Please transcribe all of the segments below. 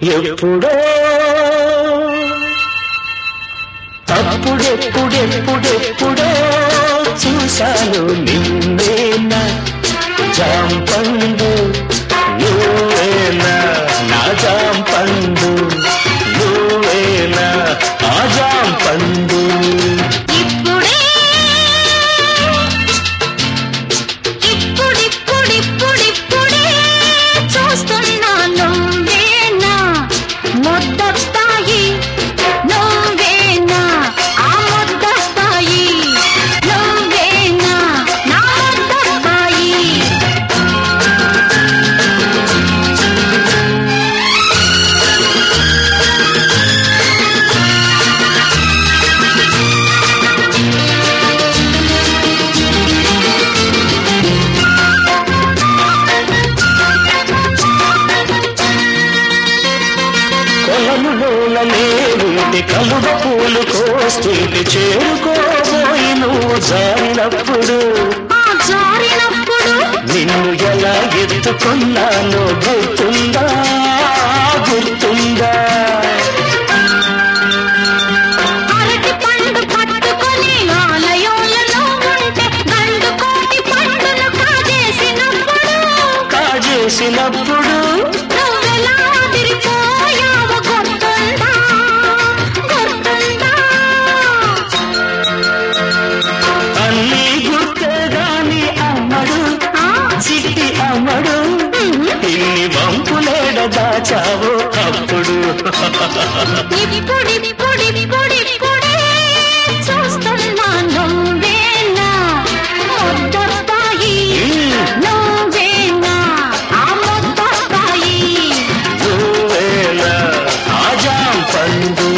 ఎప్పుడో అప్పుడెప్పుడెప్పుడెప్పుడో చూశాను నిన్నేనా జాంపండు నువ్వేనా నా జాంపండు నువ్వేనా ఆ జాంపండు ఇప్పుడే ఇప్పుడిప్పుడిప్పుడిప్పుడే చూస్తున్నా నువ్వేనా ముద్దొస్తాయి నువ్వేనా ఆ ముద్దొస్తాయి నువ్వేనా నా ముద్దొస్తాయి కొలనులోన లేవుంటే కలువ పూలు కోస్తుంటే చేరుకోబోయి నువ్వు జారినప్పుడు ఆ జారినప్పుడు నిన్ను ఎలా ఎత్తుకున్నానో గుర్తుందా గుర్తుందా అరటి పండు పట్టుకొని ఆలయంలో ఉంటే గండు కోటి పండును కాజేసినప్పుడు కాజేసినప్పుడు నువ్వెలా తిరిగిపోయావో గుర్తుందా గుర్తుందా అన్నీ గుర్తే గాని అమ్మడు ఆ, చిట్టి అమ్మడు ఇన్ని వంపులేడ దాచావో అప్పుడు ఇప్పుడిప్పుడిప్పుడిప్పుడే చూస్తున్నా నువ్వేనా ముద్దొస్తాయి నువ్వేనా ఆ ముద్దొస్తాయి నువ్వేనా ఆజాం పండు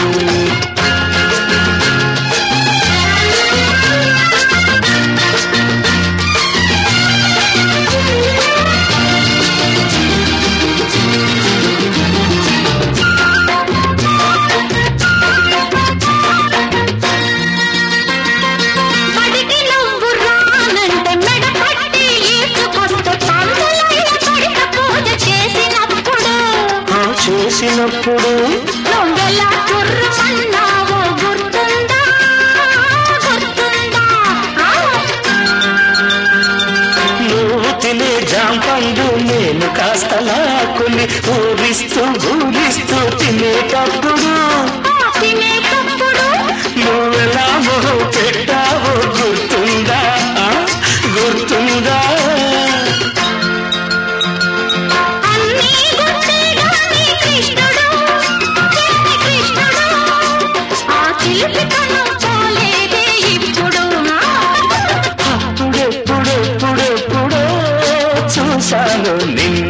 పడికి నువ్వు రానంటే మెడ పట్టి ఈడ్చుకొస్తే పందులయ్య పడిత పూజ చేసినప్పుడు ఆ చేసినప్పుడు నువ్వెలా కుర్రమన్నావో గుర్తుందా గుర్తుందా ఆ, నువ్వు తినే జాంపండు నేను కాస్త లాక్కుని ఊరిస్తూ ఊరిస్తూ తినేటప్పుడు ఆ తినేటప్పుడు నువ్వెలా మొహం పెట్టావో గుర్తుందా ఆ? గుర్తుందా అన్నీ గుర్తేగాని కృష్ణుడు చిన్ని కృష్ణుడు ఆ చిలిపితనం పోలేదే ఇప్పుడు అప్పుడెప్పుడెప్పుడెప్పుడో చూశాను నిన్ను